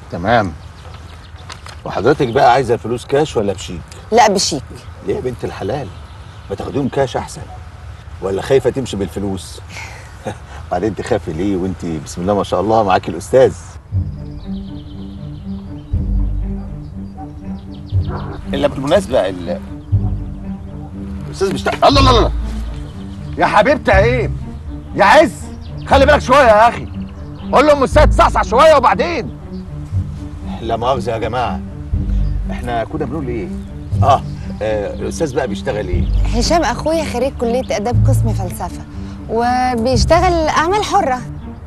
تمام وحضرتك بقى عايزه الفلوس كاش ولا بشيك لا بشيك ليه يا بنت الحلال ما تاخديهم كاش احسن ولا خايفه تمشي بالفلوس بعدين تخافي ليه وانت بسم الله ما شاء الله معاكي الاستاذ الا بالمناسبه ال- الاستاذ بيشتغل الله الله الله يا حبيبتي عيب يا عز خلي بالك شويه يا اخي قول له ام السيد تصحصح شويه وبعدين لا مؤاخذه يا جماعه احنا كنا بنقول ايه اه آه، الاستاذ بقى بيشتغل ايه هشام اخويا خريج كليه اداب قسم فلسفه وبيشتغل اعمال حره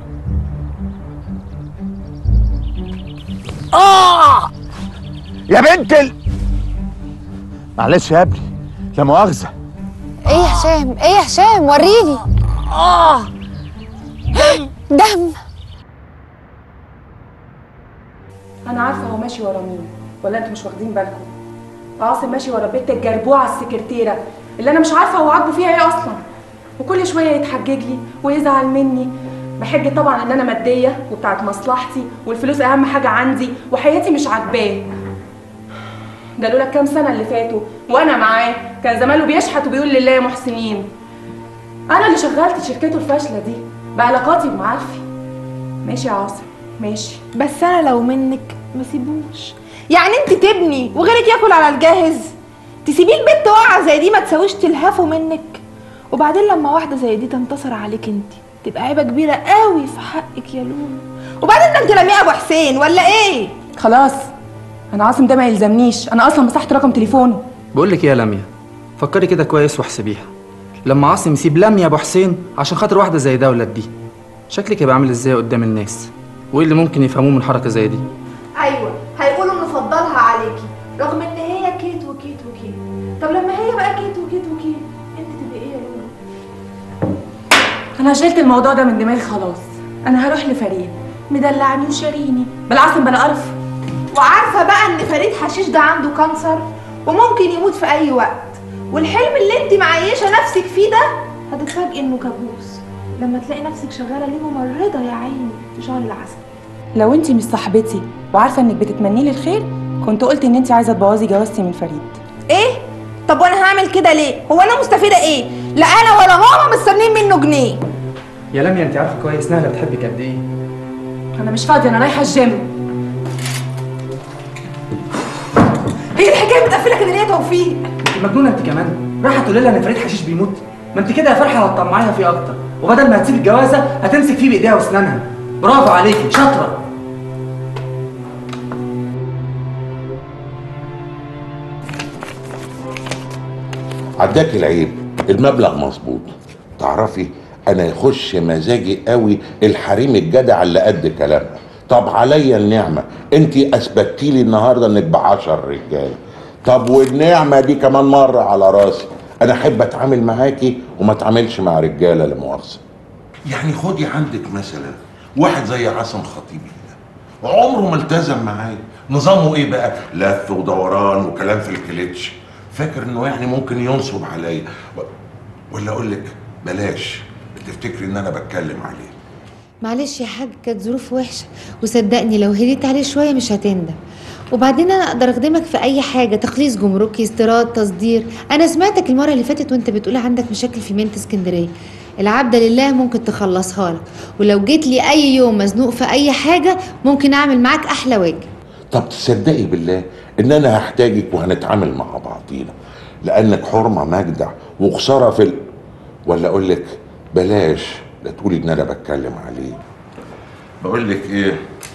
اه يا بنت ال... معلش يا ابني لا مؤاخذه ايه يا هشام ايه يا هشام وريني اه دم انا عارفه هو ماشي ورا مين ولا انتوا مش واخدين بالكم عاصم ماشي ورا بنت الجربوعه السكرتيره اللي انا مش عارفه هو عاجبه فيها ايه اصلا وكل شويه يتحجج لي ويزعل مني بحج طبعا ان انا ماديه وبتاعت مصلحتي والفلوس اهم حاجه عندي وحياتي مش عاجباه ده لولا الكام سنه اللي فاتوا وانا معاه كان زمانه بيشحت وبيقول لله يا محسنين انا اللي شغلت شركته الفاشله دي بعلاقاتي بمعارفي ماشي يا عاصم ماشي بس انا لو منك ما سيبوش يعني انت تبني وغيرك ياكل على الجاهز تسيبيه البنت واقعه زي دي ما تساويش تلهفه منك وبعدين لما واحده زي دي تنتصر عليك انت تبقى عيبه كبيره قوي في حقك يا لولو وبعدين ده انت لميع ابو حسين ولا ايه خلاص انا عاصم ده ما يلزمنيش انا اصلا مسحت رقم تليفونه بقول لك ايه يا لميا فكري كده كويس واحسبيها لما عاصم يسيب لميا ابو حسين عشان خاطر واحده زي دولت دي شكلك هيبقى عامل ازاي قدام الناس وايه اللي ممكن يفهموه من حركه زي دي ايوه هيقولوا نفضلها عليكي رغم ان هي كيت وكيت وكيت طب لما هي بقى كيت وكيت وكيت انت تبقى ايه يا لولو انا شلت الموضوع ده من دماغي خلاص انا هروح لفريد مدلعني وشاريني بلا عاصم بلا قرف وعارفه بقى ان فريد حشيش ده عنده كانسر وممكن يموت في اي وقت والحلم اللي انت معيشه نفسك فيه ده هتتفاجئي انه كابوس لما تلاقي نفسك شغاله ليه ممرضه يا عيني في شهر العسل لو انت مش صاحبتي وعارفه انك بتتمني لي الخير كنت قلت ان انت عايزه تبوظي جوازتي من فريد ايه طب وانا هعمل كده ليه هو انا مستفيده ايه لا انا ولا هو مستنيين منه جنيه يا لميا انت عارفه كويس نهله بتحبك قد ايه انا مش فاضيه انا رايحه الجيم هي الحكايه متقفله كده ليه يا توفيق انت مجنونه انت كمان رايحه تقولي لها ان فريد حشيش بيموت ما انت كده يا فرحه هتطمعيها فيه اكتر وبدل ما هتسيب الجوازه هتمسك فيه بايديها واسنانها برافو عليكي شاطره عداك العيب المبلغ مظبوط تعرفي انا يخش مزاجي قوي الحريم الجدع اللي قد كلامها طب عليا النعمه انت اثبتتي لي النهارده انك بعشر رجاله طب والنعمه دي كمان مره على راسي انا احب اتعامل معاكي وما اتعاملش مع رجاله لا مؤاخذه يعني خدي عندك مثلا واحد زي عاصم خطيب الله عمره ما التزم معايا نظامه ايه بقى لف ودوران وكلام في الكليتش فاكر انه يعني ممكن ينصب عليا و- ولا اقول لك بلاش تفتكري ان انا بتكلم عليه معلش يا حاج كانت ظروف وحشه وصدقني لو هديت عليه شويه مش هتندم وبعدين انا اقدر اخدمك في اي حاجه تخليص جمركي استيراد تصدير انا سمعتك المره اللي فاتت وانت بتقول عندك مشاكل في مينت اسكندريه العبده لله ممكن تخلصها لك ولو جيت لي اي يوم مزنوق في اي حاجه ممكن اعمل معاك احلى واجب طب تصدقي بالله ان انا هحتاجك وهنتعامل مع بعضينا لانك حرمه مجدع وخساره في ال... ولا اقول لك بلاش لا تقولي ان انا بتكلم عليه بقول لك ايه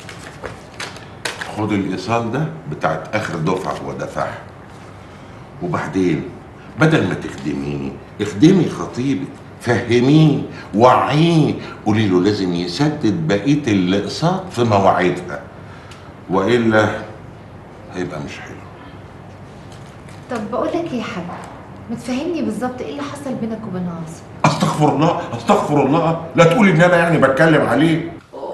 خد الايصال ده بتاعت اخر دفعه ودفعها وبعدين بدل ما تخدميني اخدمي خطيبك فهميه وعيه قولي له لازم يسدد بقيه الاقساط في مواعيدها والا هيبقى مش حلو طب بقول لك ايه يا حاج ما تفهمني بالظبط ايه اللي حصل بينك وبين عاصم استغفر الله استغفر الله لا تقولي ان انا يعني بتكلم عليه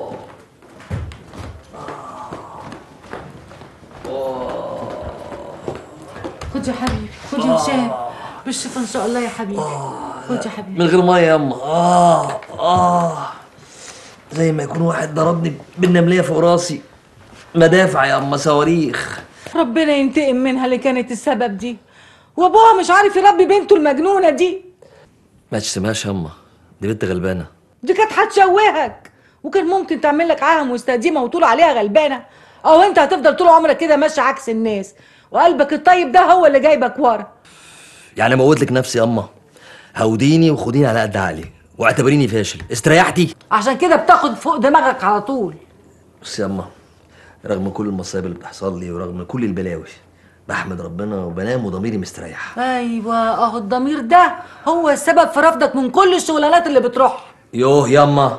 خد يا حبيبي خد يا هشام بالشفا ان شاء الله يا حبيبي خد يا حبيبي من غير ميه ياما اه اه زي ما يكون واحد ضربني بالنمليه فوق راسي مدافع يا اما صواريخ ربنا ينتقم منها اللي كانت السبب دي وابوها مش عارف يربي بنته المجنونه دي ما تشتمهاش يا اما دي بنت غلبانه دي كانت هتشوهك وكان ممكن تعمل لك عاهه مستديمه وتقول عليها غلبانه او انت هتفضل طول عمرك كده ماشي عكس الناس وقلبك الطيب ده هو اللي جايبك ورا يعني موت لك نفسي يا اما هوديني وخديني على قد عقلي واعتبريني فاشل استريحتي عشان كده بتاخد فوق دماغك على طول بص يا اما رغم كل المصايب اللي بتحصل لي ورغم كل البلاوي بحمد ربنا وبنام وضميري مستريح ايوه اهو الضمير ده هو السبب في رفضك من كل الشغلانات اللي بتروحها يوه ياما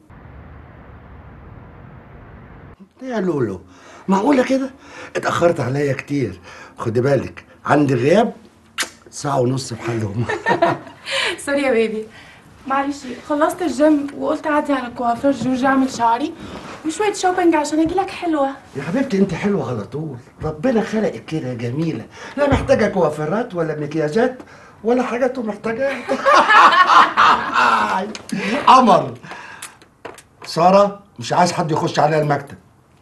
يا لولو معقولة كده؟ اتأخرت عليا كتير خدي بالك عندي غياب ساعة ونص بحالهم سوري يا بيبي معلش خلصت الجيم وقلت اعدي على الكوافير جورج اعمل شعري وشويه شوبينج عشان اجي لك حلوه يا حبيبتي انت حلوة على طول ربنا خلقك كده جميلة لا محتاجة كوافيرات ولا مكياجات ولا حاجات ومحتاجات قمر سارة مش عايز حد يخش عليها المكتب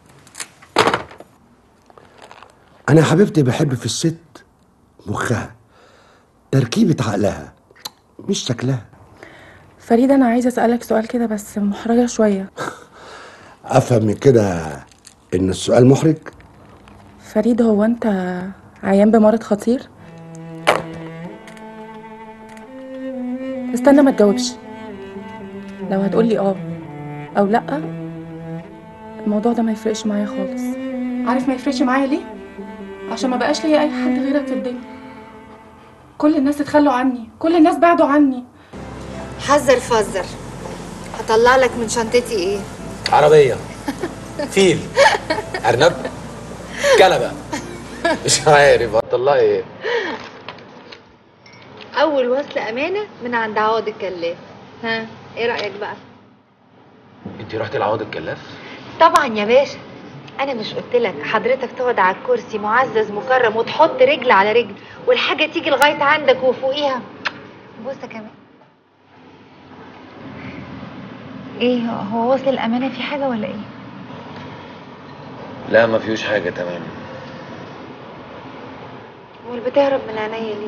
أنا يا حبيبتي بحب في الست مخها تركيبة عقلها مش شكلها فريد انا عايزه اسالك سؤال كده بس محرجه شويه أفهم من كده إن السؤال محرج فريد هو انت عيان بمرض خطير استنى ما تجاوبش لو هتقولي اه او لا الموضوع ده ما يفرقش معايا خالص عارف ما يفرقش معايا ليه عشان ما بقاش ليا اي حد غيرك في الدنيا كل الناس اتخلوا عني كل الناس بعدوا عني حذر فزر هطلع لك من شنطتي ايه عربية فيل أرنب كنبة مش عارف هتطلعي ايه اول وصل امانه من عند عوض الكلاف ها ايه رايك بقى انت رحتي لعوض الكلاف طبعا يا باشا انا مش قلت لك حضرتك تقعد على الكرسي معزز مكرم وتحط رجل على رجل والحاجه تيجي لغايه عندك وفوقيها بص كمان ايه هو وصل الامانه في حاجه ولا ايه لا ما فيهوش حاجة تمام امال بتهرب من عينيا ليه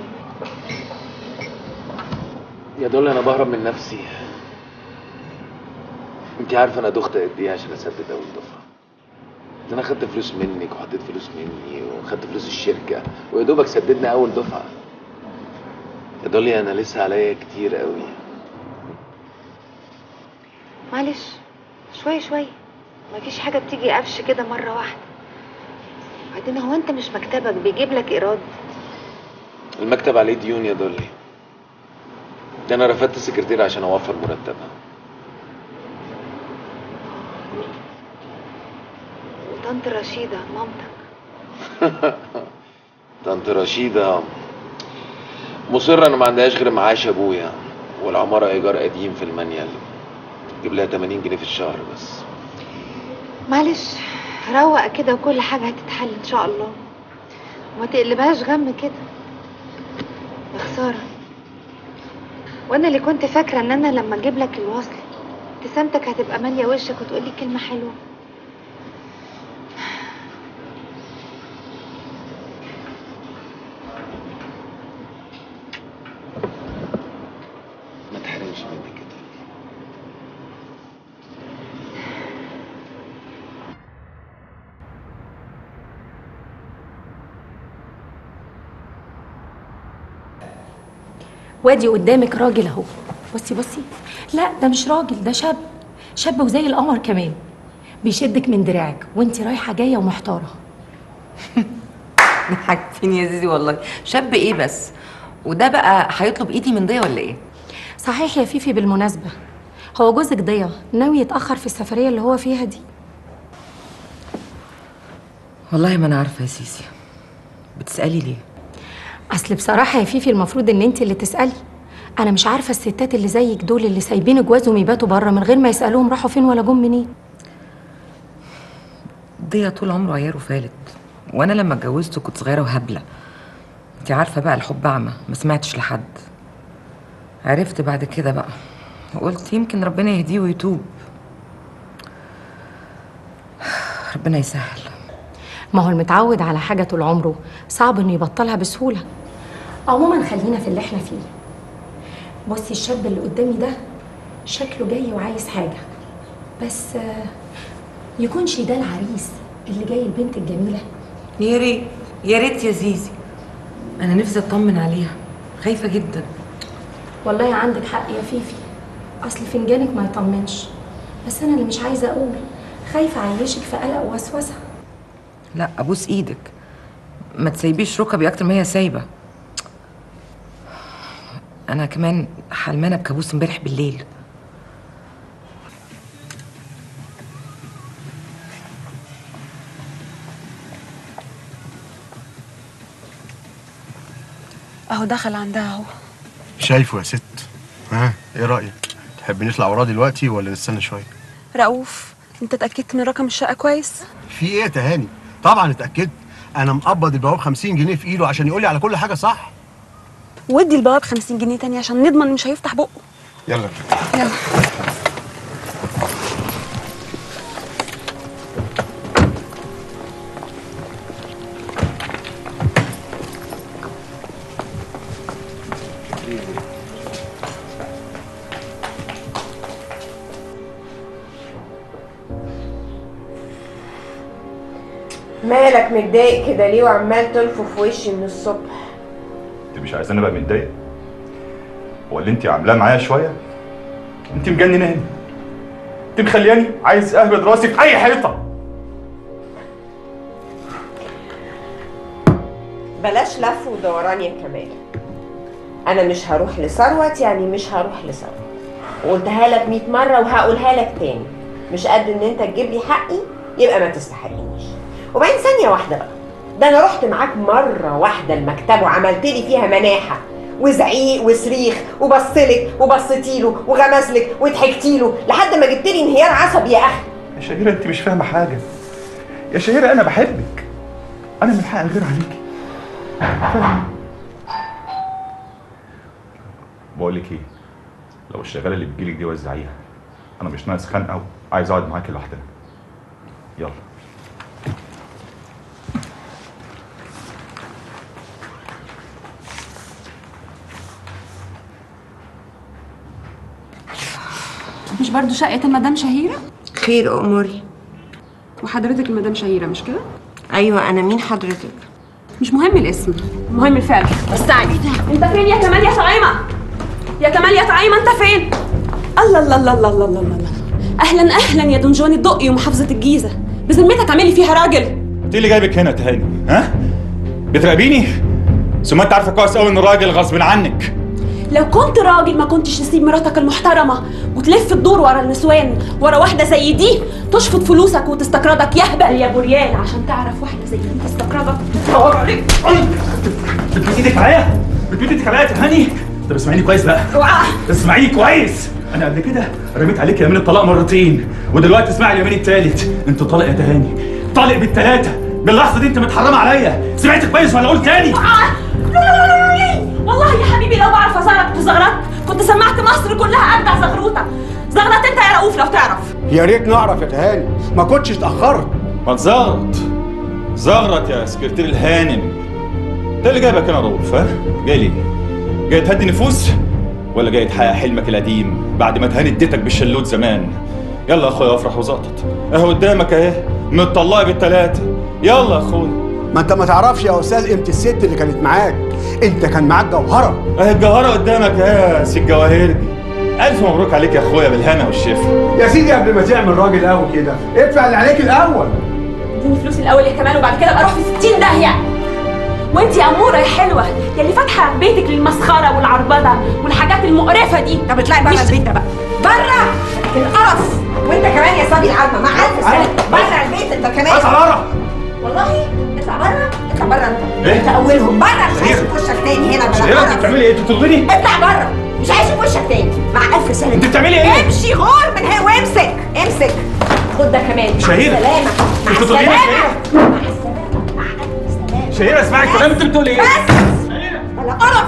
يا دول انا بهرب من نفسي انت عارفه انا دخت قد ايه عشان اسدد اول دفعه ده انا خدت فلوس منك وحطيت فلوس مني وخدت فلوس الشركه ويا دوبك سددنا اول دفعه يا دولي انا لسه عليا كتير قوي معلش شويه شويه مفيش حاجه بتيجي قفش كده مره واحده بعدين هو انت مش مكتبك بيجيب لك ايراد المكتب عليه ديون يا دولي ده انا رفدت السكرتير عشان اوفر مرتبها وطنط رشيده مامتك طنط رشيدة مصرة انا ما عندهاش غير معاش ابويا والعمارة ايجار قديم في المانيال جيب لها 80 جنيه في الشهر بس معلش روق كده وكل حاجه هتتحل ان شاء الله وما تقلبهاش غم كده يا خساره وانا اللي كنت فاكره ان انا لما اجيب لك الوصل ابتسامتك هتبقى ماليه وشك وتقولي كلمه حلوه ما تحرمش مني كده وادي قدامك راجل اهو بصي بصي لا ده مش راجل ده شاب شاب وزي القمر كمان بيشدك من دراعك وانت رايحه جايه ومحتاره ضحكتيني يا زيزي والله شاب ايه بس وده بقى هيطلب ايدي من ضيا ولا ايه صحيح يا فيفي بالمناسبه هو جوزك ضيا ناوي يتاخر في السفريه اللي هو فيها دي والله ما انا عارفه يا سيسي بتسالي ليه اصل بصراحه يا فيفي المفروض ان انت اللي تسالي انا مش عارفه الستات اللي زيك دول اللي سايبين جوازهم يباتوا بره من غير ما يسالوهم راحوا فين ولا جم منين ضيا طول عمره عياره فالت وانا لما اتجوزته كنت صغيره وهبله انت عارفه بقى الحب اعمى ما سمعتش لحد عرفت بعد كده بقى وقلت يمكن ربنا يهديه ويتوب ربنا يسهل ما هو المتعود على حاجة طول عمره صعب انه يبطلها بسهولة عموما خلينا في اللي احنا فيه بصي الشاب اللي قدامي ده شكله جاي وعايز حاجة بس آه، يكونش ده العريس اللي جاي البنت الجميلة يا ريت يا ريت يا زيزي انا نفسي اطمن عليها خايفه جدا والله عندك حق يا فيفي اصل فنجانك ما يطمنش بس انا اللي مش عايزه اقول خايفه اعيشك في قلق ووسوسه لا ابوس ايدك ما تسيبيش ركبي اكتر ما هي سايبه انا كمان حلمانه بكابوس امبارح بالليل اهو دخل عندها اهو شايفه يا ست ها ايه رايك تحب نطلع وراه دلوقتي ولا نستنى شويه رؤوف انت اتاكدت من رقم الشقه كويس في ايه يا تهاني طبعا اتاكدت انا مقبض البواب 50 جنيه في ايده عشان يقول لي على كل حاجه صح ودي البواب 50 جنيه تاني عشان نضمن مش هيفتح بقه يلا يلا مالك متضايق كده ليه وعمال تلفه في وشي من الصبح انت مش عايزاني ابقى متضايق هو اللي انت عاملاه معايا شويه انت مجنناني انت مخلياني عايز اهبد راسي في اي حيطه بلاش لف ودوران يا كمال انا مش هروح لثروت يعني مش هروح لثروت وقلتها لك 100 مره وهقولها لك تاني مش قد ان انت تجيب لي حقي يبقى ما تستحقنيش وبعدين ثانيه واحده بقى ده انا رحت معاك مره واحده المكتب وعملت لي فيها مناحه وزعيق وصريخ وبصلك وبصيتيله وغمزلك وضحكتيله لحد ما جبت لي انهيار عصبي يا اخي يا شهيره انت مش فاهمه حاجه يا شهيره انا بحبك انا من حقي غير عليكي فاهمه بقول لك ايه لو الشغاله اللي بتجيلك دي وزعيها انا مش ناقص خنقه وعايز اقعد معاكي لوحدنا يلا مش برضو شقه المدام شهيره خير اموري وحضرتك المدام شهيره مش كده ايوه انا مين حضرتك مش مهم الاسم مهم الفعل استعجل انت فين يا كمال يا طعيمه يا كمال يا طعيمه انت فين الله الله الله الله الله الله الله اهلا اهلا يا دنجون الدقي ومحافظه الجيزه بذمتك عامل لي فيها راجل انت اللي جايبك هنا تهاني ها بتراقبيني ثم انت عارفه كويس قوي ان الراجل غصب عنك لو كنت راجل ما كنتش تسيب مراتك المحترمه وتلف الدور ورا النسوان ورا واحده زي دي تشفط فلوسك وتستقرضك يهبل يا بوريال عشان تعرف واحده زي دي تستقرضك تدور عليك بتمد ايدك عليا بتمد ايدك عليا يا تهاني طب اسمعيني كويس بقى اوعى اسمعيني كويس انا قبل كده رميت عليك يمين الطلاق مرتين ودلوقتي اسمعي اليمين التالت انت طالق يا تهاني طالق بالتلاته باللحظه دي انت متحرمه عليا سمعت كويس ولا اقول تاني والله يا حبيبي لو بعرف ازغرط كنت زغرطت كنت سمعت مصر كلها اجدع زغروطه زغرط انت يا رؤوف لو تعرف يا ريت نعرف يا تهاني ما كنتش اتاخرت ما تزغرط زغرط يا سكرتير الهانم ده اللي جايبك هنا رؤوف ها جاي ليه جاي تهدي نفوس ولا جاي تحقق حلمك القديم بعد ما تهاني اديتك بالشلوت زمان يلا يا اخويا افرح وزقطط اهو قدامك اهي متطلقه بالتلاته يلا يا اخويا ما انت ما تعرفش يا استاذ قيمه الست اللي كانت معاك انت كان معاك جوهره اهي الجوهره قدامك اهي يا سي الجواهرجي الف مبروك عليك يا اخويا بالهنا والشفا يا سيدي قبل ما تعمل راجل قوي كده ادفع اللي عليك الاول اديني فلوس الاول يا كمال وبعد كده ابقى اروح في 60 داهيه وانت يا اموره يا حلوه يا اللي فاتحه بيتك للمسخره والعربده والحاجات المقرفه دي طب اطلعي بره البيت ده بقى بره القرف وانت كمان يا صبي العلمه مع الف سلامه بره البيت انت كمان اطلع بره والله اطلع بره اطلع بره انت ايه؟ انت اولهم بره مش عايز اشوف وشك تاني هنا بلا شهيره انت قرف. بتعملي ايه؟ انت بتطردني؟ اطلع بره مش عايز اشوف وشك تاني مع الف سلامه انت بتعملي ايه؟ امشي غور من هنا وامسك امسك خد ده كمان مع شهيرة. السلامه مع انت بتطرديني يا السلامه شهيره؟ شهيره اسمعي الكلام انت بتقولي ايه؟ بلا قرف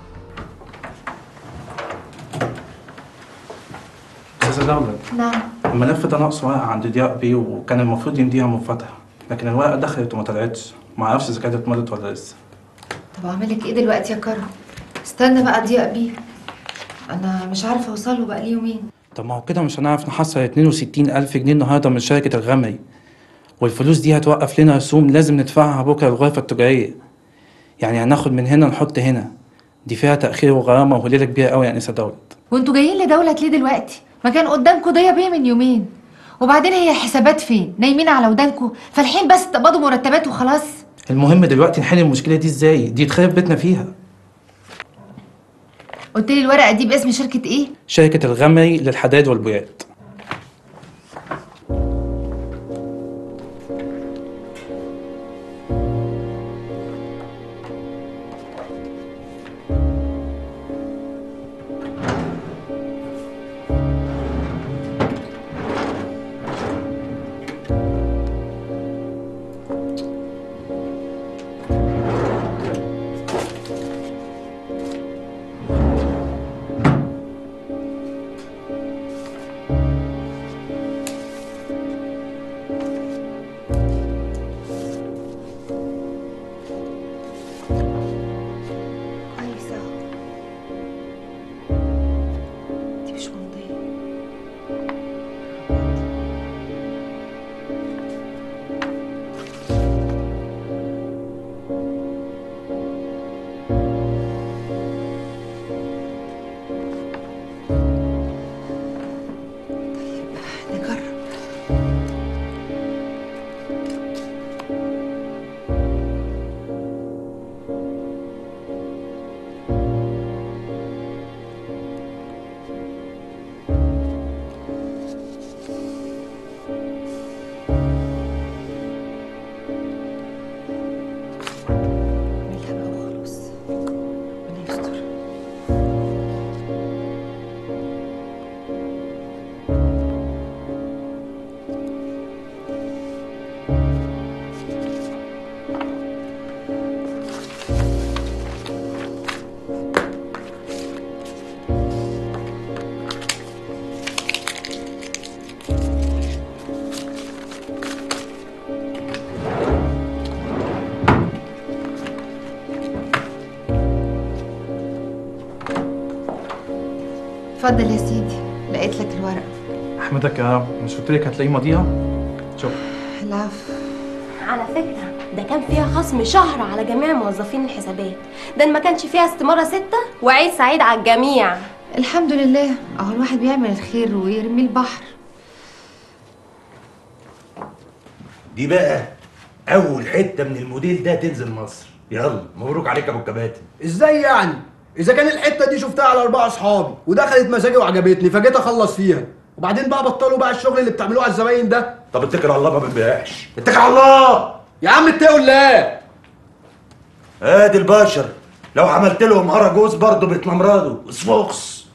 استاذه دولة نعم الملف ده ناقص ورقة عند ضياء بيه وكان المفروض يمضيها مفاتحة لكن الورقة دخلت وما طلعتش معرفش إذا كانت اتمضت ولا لسه طب اعمل لك ايه دلوقتي يا كرم استنى بقى ضيق بيه انا مش عارفه اوصله بقى لي يومين طب ما هو كده مش هنعرف نحصل 62 ألف جنيه النهاردة من شركة الغمري والفلوس دي هتوقف لنا رسوم لازم ندفعها بكرة الغرفة التجارية يعني هناخد من هنا نحط هنا دي فيها تأخير وغرامة وهليلة كبيرة أوي يا أنسة دولت وانتوا جايين لدولت ليه دلوقتي ما كان قدامكوا ضيق بيه من يومين وبعدين هي الحسابات فين نايمين على ودانكوا فالحين بس تقبضوا مرتبات وخلاص المهم دلوقتي نحل المشكلة دي ازاي دي تخرب بيتنا فيها قلت لي الورقه دي باسم شركه ايه شركة الغمري للحدائد والبويات كويسه دي مش ممضيه نجرب نعملها بقى وخلاص ربنا يستر اتفضل يا سيدي لقيت لك الورق أحمدك يا رب مش قلت لك هتلاقيه ماضيها شوف العفو على فكرة ده كان فيها خصم شهر على جميع موظفين الحسابات ده إن ما كانش فيها استمارة ستة وعيد سعيد على الجميع الحمد لله اهو الواحد بيعمل الخير ويرمي البحر دي بقى اول حته من الموديل ده تنزل مصر يلا مبروك عليك يا ابو الكباتن ازاي يعني؟ اذا كان الحته دي شفتها على اربعه اصحابي ودخلت مزاجي وعجبتني فجيت اخلص فيها وبعدين بقى بطلوا بقى الشغل اللي بتعملوه على الزباين ده طب اتكل على الله ما بنبيعش اتكل على الله يا عم اتقوا الله ادي البشر لو عملت لهم اراجوز برضه بيتنمرضوا اسفوكس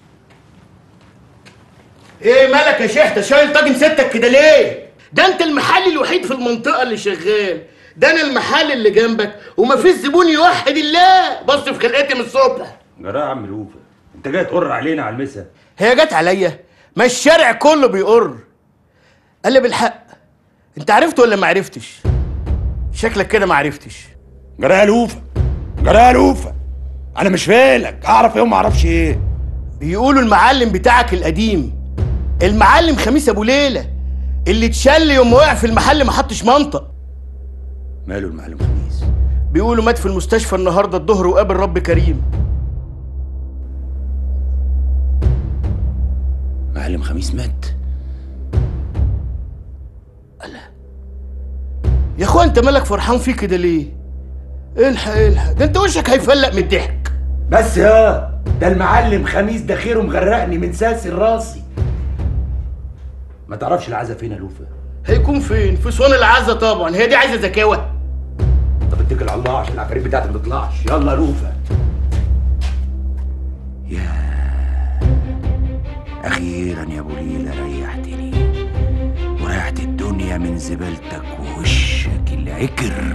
ايه مالك يا شحته شايل طاجن ستك كده ليه؟ ده انت المحل الوحيد في المنطقه اللي شغال ده انا المحل اللي جنبك ومفيش زبون يوحد الله بص في خلقتي من الصبح جراء يا عم لوفا انت جاي تقر علينا على المسا هي جت عليا ما الشارع كله بيقر قال لي بالحق انت عرفت ولا ما عرفتش شكلك كده ما عرفتش جراء يا لوفا جراء يا لوفا انا مش فايلك اعرف ايه وما اعرفش ايه بيقولوا المعلم بتاعك القديم المعلم خميس ابو ليله اللي اتشل يوم وقع في المحل ما حطش منطق ماله المعلم خميس بيقولوا مات في المستشفى النهارده الظهر وقابل رب كريم معلم خميس مات يا اخويا انت مالك فرحان فيه كده ليه الحق الحق ده انت وشك هيفلق من الضحك بس يا ده المعلم خميس ده خيره مغرقني من ساسي راسي ما تعرفش العزا فين يا لوفا هيكون فين في صون العزة طبعا هي دي عايزه زكاوه طب اتكل على الله عشان العفاريت بتاعتي ما تطلعش يلا يا لوفا يا اخيرا يا ابو ليلى ريحتني وريحت الدنيا من زبالتك ووشك العكر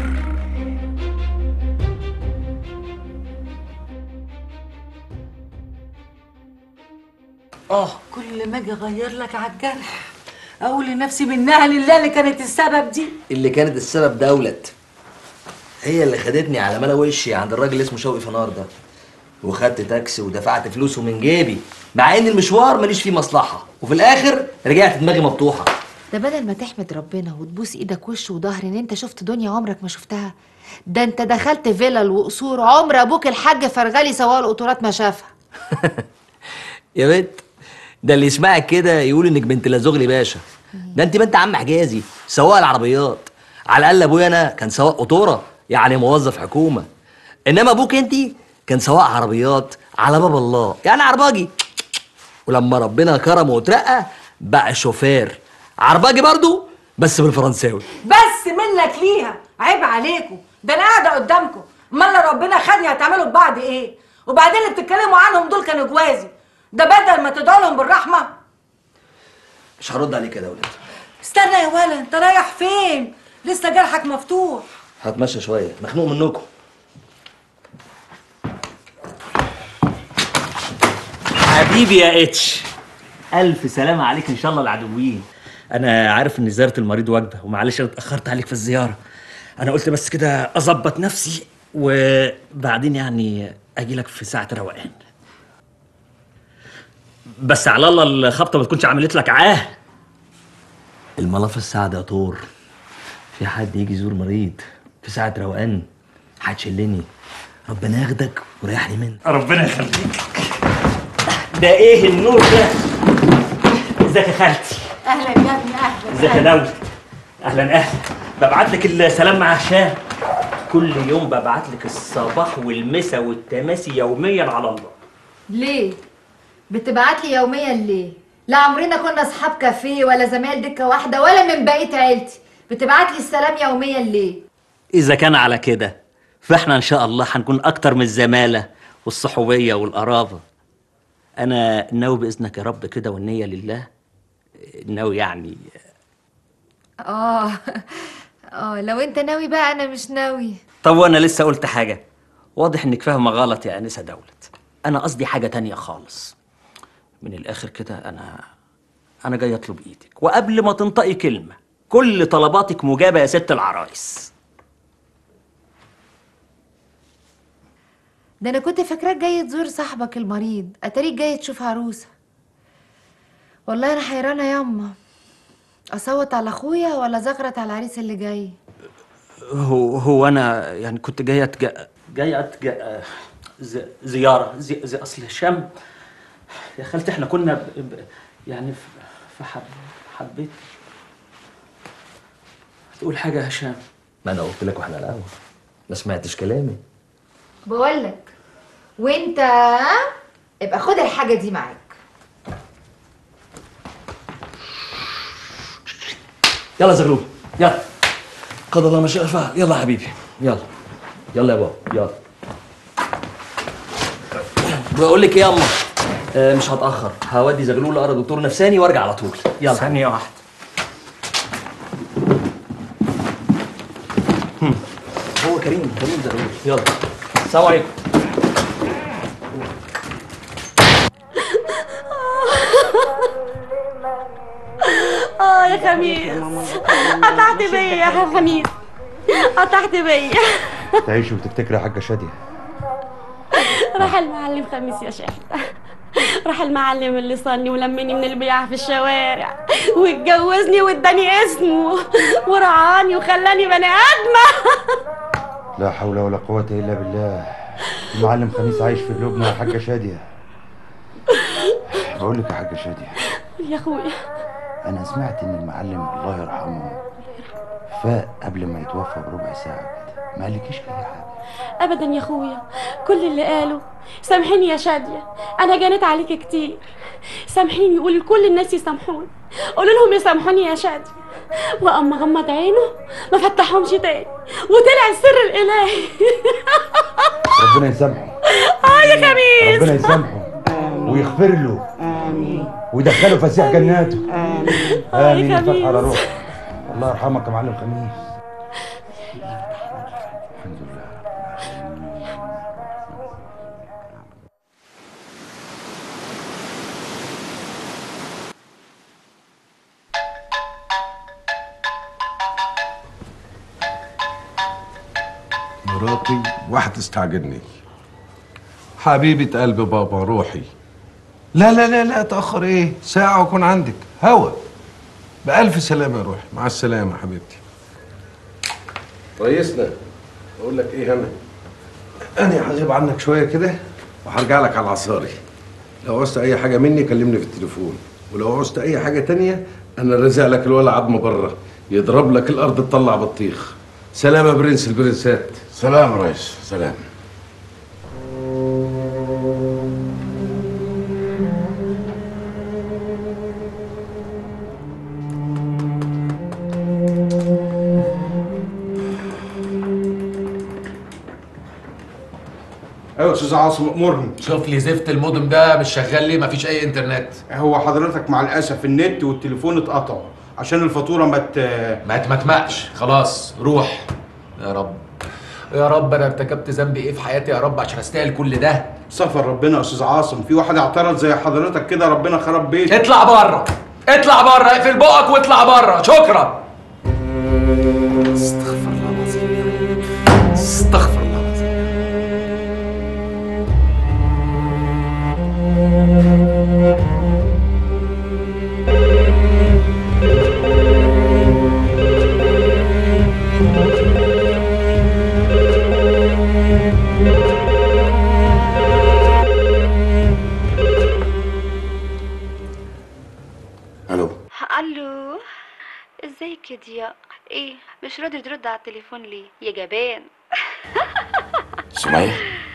اه كل ما اجي اغير لك على الجرح اقول لنفسي منها لله اللي كانت السبب دي اللي كانت السبب دولت هي اللي خدتني على ملا وشي عند الراجل اللي اسمه شوقي فنار ده وخدت تاكسي ودفعت فلوسه من جيبي مع ان المشوار ماليش فيه مصلحه وفي الاخر رجعت دماغي مفتوحه ده بدل ما تحمد ربنا وتبوس ايدك وش وظهر ان انت شفت دنيا عمرك ما شفتها ده انت دخلت فيلل وقصور عمر ابوك الحاج فرغلي سواق القطورات ما شافها يا بنت ده اللي يسمعك كده يقول انك بنت لازغلي باشا ده انت بنت عم حجازي سواق العربيات على الاقل ابويا انا كان سواق قطوره يعني موظف حكومه انما ابوك انت كان سواق عربيات على باب الله يعني عرباجي ولما ربنا كرمه وترقى بقى شوفير عرباجي برضو بس بالفرنساوي بس منك ليها عيب عليكم ده انا قاعده قدامكم امال لو ربنا خدني هتعملوا ببعض ايه وبعدين اللي بتتكلموا عنهم دول كانوا جوازي ده بدل ما تدعوا لهم بالرحمه مش هرد عليك يا دولت استنى يا ولا انت رايح فين لسه جرحك مفتوح هتمشى شويه مخنوق منكم حبيبي يا اتش الف سلامة عليك ان شاء الله العدوين انا عارف ان زيارة المريض واجبة ومعلش انا اتأخرت عليك في الزيارة انا قلت بس كده اظبط نفسي وبعدين يعني اجي لك في ساعة روقان بس على الله الخبطة ما تكونش عملت لك عاه الملف السعد يا طور في حد يجي يزور مريض في ساعة روقان هتشلني ربنا ياخدك ويريحني منك ربنا يخليك ده ايه النور ده ازيك يا خالتي اهلا يا ابني اهلا ازيك يا دولة اهلا اهلا ببعت لك السلام مع هشام كل يوم ببعت لك الصباح والمسا والتماسي يوميا على الله ليه بتبعت لي يوميا ليه لا عمرنا كنا اصحاب كافيه ولا زمايل دكه واحده ولا من بقيه عيلتي بتبعت لي السلام يوميا ليه اذا كان على كده فاحنا ان شاء الله هنكون اكتر من الزماله والصحوبيه والقرابه انا ناوي باذنك يا رب كده والنيه لله ناوي يعني اه اه لو انت ناوي بقى انا مش ناوي طب وانا لسه قلت حاجه واضح انك فاهمه غلط يا انسه دولت انا قصدي حاجه تانية خالص من الاخر كده انا انا جاي اطلب ايدك وقبل ما تنطقي كلمه كل طلباتك مجابه يا ست العرايس ده انا كنت فاكراك جاي تزور صاحبك المريض اتاريك جاي تشوف عروسه والله انا حيرانه ياما اصوت على اخويا ولا زغرت على العريس اللي جاي هو هو انا يعني كنت جاي أتجا جاي أتجا ز... زياره زي... زي اصل هشام يا خالتي احنا كنا ب... ب... يعني في في حب... حبيت تقول حاجه يا هشام ما انا قلت لك واحنا على القهوه ما سمعتش كلامي بقولك وانت ابقى خد الحاجه دي معاك يلا زغلول يلا قدر الله ما شاء فعل يلا يا حبيبي يلا يلا يا بابا يلا بقول لك ايه يا اما آه مش هتاخر هودي زغلول اقرا دكتور نفساني وارجع على طول يلا ثانيه واحده هو كريم كريم زغلول يلا السلام عليكم اه يا خميس قطعت بيا يا خميس قطعت بيا تعيش وتفتكري يا حاجه شاديه راح المعلم خميس يا شيخ راح المعلم اللي صاني ولمني من البياع في الشوارع واتجوزني واداني اسمه ورعاني وخلاني بني ادمه لا حول ولا قوه الا بالله المعلم خميس عايش في قلوبنا يا حاجه شاديه بقول لك يا حاجه شاديه يا اخويا انا سمعت ان المعلم الله يرحمه فاق قبل ما يتوفى بربع ساعه كده ما قالكيش اي حاجه ابدا يا اخويا كل اللي قاله سامحيني يا شاديه انا جنيت عليك كتير سامحيني قولي لكل الناس يسامحوني قولوا لهم يسامحوني يا شاديه واما غمض عينه ما فتحهمش تاني وطلع السر الالهي ربنا يسامحه اه يا خميس ربنا يسامحه ويغفر له ويدخله فسيح جناته امين امين يا فتح على خميس. روح الله يرحمك يا معلم خميس مراتي وهتستعجلني حبيبة قلب بابا روحي لا لا لا لا تأخر ايه ساعة واكون عندك هوا بألف سلامة يا روحي مع السلامة حبيبتي ريسنا اقول لك ايه انا انا هغيب عنك شوية كده وهرجع لك على العصاري لو عوزت اي حاجة مني كلمني في التليفون ولو عوزت اي حاجة تانية انا رازق لك الولا عظمة بره يضرب لك الارض تطلع بطيخ سلام يا برنس البرنسات سلام يا ريس سلام ايوه يا استاذ عاصم امرهم شوف لي زفت المودم ده مش شغال ليه مفيش اي انترنت هو حضرتك مع الاسف النت والتليفون اتقطعوا عشان الفاتوره ما ت... ما تمكمقش خلاص روح يا رب يا رب انا ارتكبت ذنب ايه في حياتي يا رب عشان استاهل كل ده سفر ربنا يا استاذ عاصم في واحد اعترض زي حضرتك كده ربنا خرب بيته اطلع بره اطلع بره اقفل بقك واطلع بره شكرا استغفر الله العظيم استغفر الله العظيم الو الو ازيك يا ضياء ايه مش راضي ترد على التليفون ليه يا جبان سمية